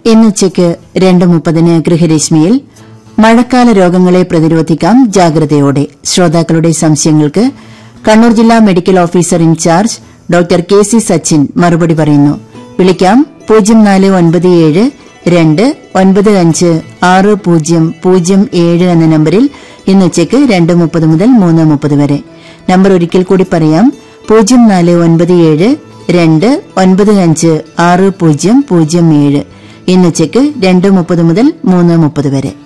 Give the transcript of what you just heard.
ഇന്നുച്ചയ്ക്ക് രണ്ട് മുപ്പതിന് ഗൃഹരശ്മിയിൽ മഴക്കാല രോഗങ്ങളെ പ്രതിരോധിക്കാം ജാഗ്രതയോടെ ശ്രോതാക്കളുടെ സംശയങ്ങൾക്ക് കണ്ണൂർ ജില്ലാ medical officer in-charge doctor K C Sachin മറുപടി പറയുന്നു വിളിക്കാം പൂജ്യം നാല് ഒൻപത് ഏഴ് രണ്ട് ഒൻപത് അഞ്ച് ആറ് പൂജ്യം പൂജ്യം ഏഴ് എന്ന നമ്പറിൽ ഇന്നുച്ചയ്ക്ക് രണ്ട് മുപ്പത് മുതൽ മൂന്ന് മുപ്പത് വരെ നമ്പർ ഒരിക്കൽ കൂടി പറയാം പൂജ്യം നാല് ഒൻപത് ഏഴ് രണ്ട് ഒൻപത് അഞ്ച് ആറ് പൂജ്യം പൂജ്യം ഏഴ് ഇന്നുച്ചയ്ക്ക് രണ്ട് മുപ്പത് മുതൽ മൂന്ന് മുപ്പത് വരെ